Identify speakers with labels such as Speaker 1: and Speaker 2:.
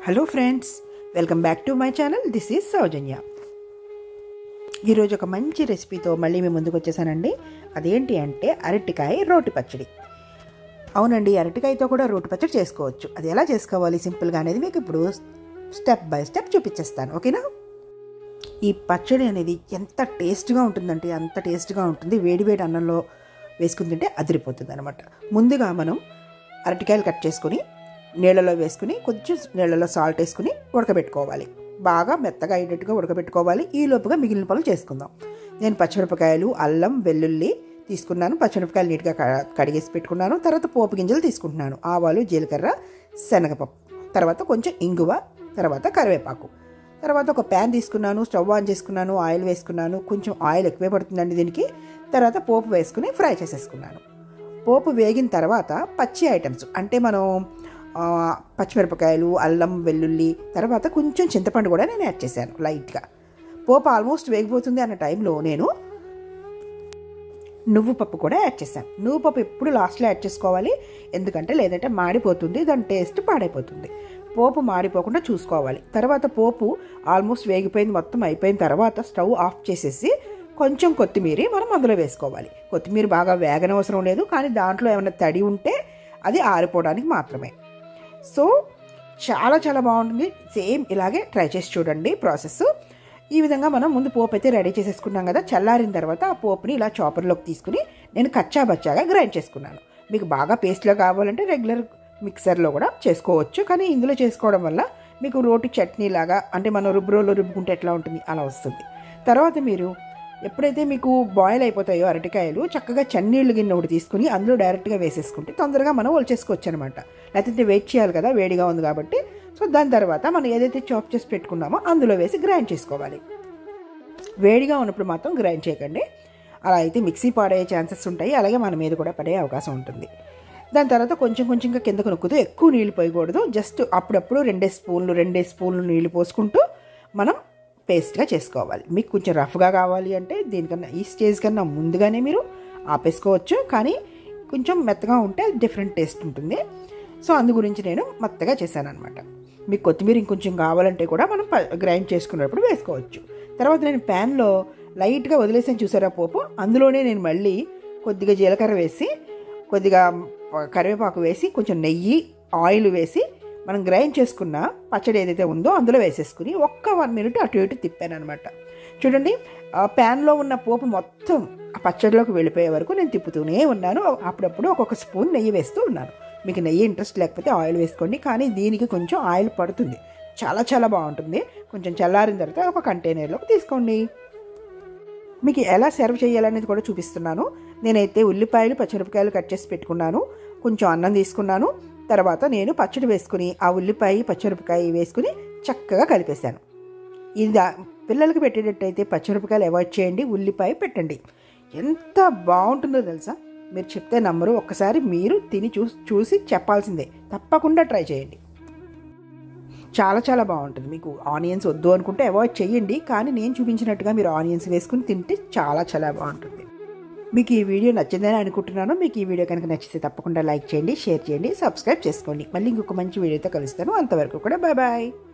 Speaker 1: hello friends welcome back to my channel this is Soujanya ఈరోజు ఒక మంచి రెసిపీతో మళ్ళీ మీ ముందుకు వచ్చేసానండి అదేంటి అంటే అరటికాయ రోటి పచ్చడి అవునండి అరటికాయతో కూడా రోటి పచ్చడి చేసుకోవచ్చు అది ఎలా చేసుకోవాలి సింపుల్గా అనేది మీకు ఇప్పుడు స్టెప్ బై స్టెప్ చూపించేస్తాను ఓకేనా ఈ పచ్చడి అనేది ఎంత టేస్ట్గా ఉంటుందంటే అంత టేస్ట్గా ఉంటుంది వేడివేడి అన్నంలో వేసుకుని తింటే అదిరిపోతుంది అనమాట ముందుగా మనం అరటికాయలు కట్ చేసుకొని నీళ్ళలో వేసుకుని కొంచెం నీళ్ళలో సాల్ట్ వేసుకుని ఉడకబెట్టుకోవాలి బాగా మెత్తగా అయ్యేటట్టుగా ఉడకబెట్టుకోవాలి ఈ లోపుగా మిగిలిన పనులు చేసుకుందాం నేను పచ్చిమిరపకాయలు అల్లం వెల్లుల్లి తీసుకున్నాను పచ్చిమిరపకాయలు నీట్గా క- కడిగేసి పెట్టుకున్నాను తర్వాత పోపు గింజలు తీసుకుంటున్నాను ఆవాలు జీలకర్ర శనగపప్పు తర్వాత కొంచెం ఇంగువ తర్వాత కరివేపాకు తర్వాత ఒక ప్యాన్ తీసుకున్నాను స్టవ్ ఆన్ చేసుకున్నాను ఆయిల్ వేసుకున్నాను కొంచెం ఆయిల్ ఎక్కువే పడుతుందండి దీనికి తర్వాత పోపు వేసుకుని ఫ్రై చేసేసుకున్నాను పోపు వేగిన తర్వాత పచ్చి ఐటమ్స్ అంటే మనం ఆ, పచ్చిమిరపకాయలు అల్లం వెల్లుల్లి తర్వాత కొంచెం చింతపండు కూడా నేను యాడ్ చేశాను లైట్గా పోపు ఆల్మోస్ట్ వేగిపోతుంది అన్న టైంలో నేను నువ్వు పప్పు కూడా యాడ్ చేశాను నువ్వు పప్పు ఎప్పుడు లాస్ట్లో యాడ్ చేసుకోవాలి ఎందుకంటే లేదంటే మాడిపోతుంది దాని టేస్ట్ పాడైపోతుంది పోపు మాడిపోకుండా చూసుకోవాలి తర్వాత పోపు ఆల్మోస్ట్ వేగిపోయింది మొత్తం అయిపోయిన తర్వాత స్టవ్ ఆఫ్ చేసేసి కొంచెం కొత్తిమీర మనం అందులో వేసుకోవాలి కొత్తిమీర బాగా వేగనవసరం లేదు కానీ దాంట్లో ఏమైనా తడి ఉంటే అది ఆరిపోవడానికి మాత్రమే సో చాలా చాలా బాగుంటుంది సేమ్ ఇలాగే ట్రై చేసి చూడండి ప్రాసెస్ ఈ విధంగా మనం ముందు పోపు అయితే రెడీ చేసేసుకున్నాం కదా చల్లారిన తర్వాత ఆ పోపుని ఇలా చాపర్లోకి తీసుకుని నేను కచ్చా బచ్చాగా గ్రైండ్ చేసుకున్నాను మీకు బాగా పేస్ట్లో కావాలంటే రెగ్యులర్ మిక్సర్లో కూడా చేసుకోవచ్చు కానీ ఇందులో చేసుకోవడం వల్ల మీకు రోటి చట్నీ లాగా అంటే మనం రుబ్బురోలో రుబ్బుకుంటే ఎట్లా ఉంటుంది అలా వస్తుంది తర్వాత మీరు ఎప్పుడైతే మీకు బాయిల్ అయిపోతాయో అరటికాయలు చక్కగా చన్నీళ్ళు గిన్నె ఒకటి తీసుకుని అందులో డైరెక్ట్గా వేసేసుకుంటే తొందరగా మనం ఒలిచేసుకోవచ్చు అనమాట లేకపోతే వెయిట్ చేయాలి కదా వేడిగా ఉంది కాబట్టి సో దాని తర్వాత మనం ఏదైతే చాప్ చేసి పెట్టుకున్నామో అందులో వేసి గ్రైండ్ చేసుకోవాలి వేడిగా ఉన్నప్పుడు మాత్రం గ్రైండ్ చేయకండి అలా అయితే మిక్సీ పాడే ఛాన్సెస్ ఉంటాయి అలాగే మన మీద కూడా పడే అవకాశం ఉంటుంది దాని తర్వాత కొంచెం కొంచెంగా కిందకు నొక్కుతూ ఎక్కువ నీళ్ళు పోయకూడదు జస్ట్ అప్పుడప్పుడు రెండే స్పూన్లు రెండే స్పూన్లు నీళ్ళు పోసుకుంటూ మనం పేస్ట్గా చేసుకోవాలి మీకు కొంచెం రఫ్గా కావాలి అంటే దీనికన్నా ఈ స్టేజ్ కన్నా ముందుగానే మీరు ఆపేసుకోవచ్చు కానీ కొంచెం మెత్తగా ఉంటే డిఫరెంట్ టేస్ట్ ఉంటుంది సో అందు గురించి నేను మెత్తగా చేశాను అనమాట మీకు కొత్తిమీర ఇంకొంచెం కావాలంటే కూడా మనం గ్రైండ్ చేసుకున్నప్పుడు వేసుకోవచ్చు తర్వాత నేను ప్యాన్లో లైట్గా వదిలేసాను చూసారా పోపు అందులోనే నేను మళ్ళీ కొద్దిగా జీలకర్ర వేసి కొద్దిగా కరివేపాకు వేసి కొంచెం నెయ్యి ఆయిల్ వేసి మనం గ్రైండ్ చేసుకున్న పచ్చడి ఏదైతే ఉందో అందులో వేసేసుకుని ఒక్క వన్ మినిట్ అటు ఇటు తిప్పాను అనమాట చూడండి ఆ ప్యాన్లో ఉన్న పోపు మొత్తం ఆ పచ్చడిలోకి వెళ్ళిపోయే వరకు నేను తిప్పుతూనే ఉన్నాను అప్పుడప్పుడు ఒక్కొక్క స్పూన్ నెయ్యి వేస్తూ ఉన్నాను మీకు నెయ్యి ఇంట్రెస్ట్ లేకపోతే ఆయిల్ వేసుకోండి కానీ దీనికి కొంచెం ఆయిల్ పడుతుంది చాలా చాలా బాగుంటుంది కొంచెం చల్లారిన తర్వాత ఒక కంటైనర్లోకి తీసుకోండి మీకు ఎలా సర్వ్ చేయాలనేది కూడా చూపిస్తున్నాను నేనైతే ఉల్లిపాయలు పచ్చిమిరపకాయలు కట్ చేసి పెట్టుకున్నాను కొంచెం అన్నం తీసుకున్నాను తర్వాత నేను పచ్చడి వేసుకుని ఆ ఉల్లిపాయ పచ్చిమిరపకాయ వేసుకుని చక్కగా కలిపేశాను ఇది దా- పిల్లలకి పెట్టేటట్టయితే పచ్చిమిరపకాయలు అవాయిడ్ చేయండి ఉల్లిపాయ పెట్టండి ఎంత బాగుంటుందో తెలుసా మీరు చెప్తే నమ్మరు ఒక్కసారి మీరు తిని చూ చూసి చెప్పాల్సిందే తప్పకుండా ట్రై చేయండి చాలా చాలా బాగుంటుంది మీకు ఆనియన్స్ వద్దు అనుకుంటే అవాయిడ్ చేయండి కానీ నేను చూపించినట్టుగా మీరు ఆనియన్స్ వేసుకుని తింటే చాలా చాలా బాగుంటుంది మీకు ఈ వీడియో నచ్చిందని అనుకుంటున్నాను మీకు ఈ వీడియో కనుక నచ్చితే తప్పకుండా లైక్ చేయండి షేర్ చేయండి సబ్స్క్రైబ్ చేసుకోండి మళ్ళీ ఇంకొక మంచి వీడియోతో కలుస్తాను అంతవరకు కూడా బాయ్ బాయ్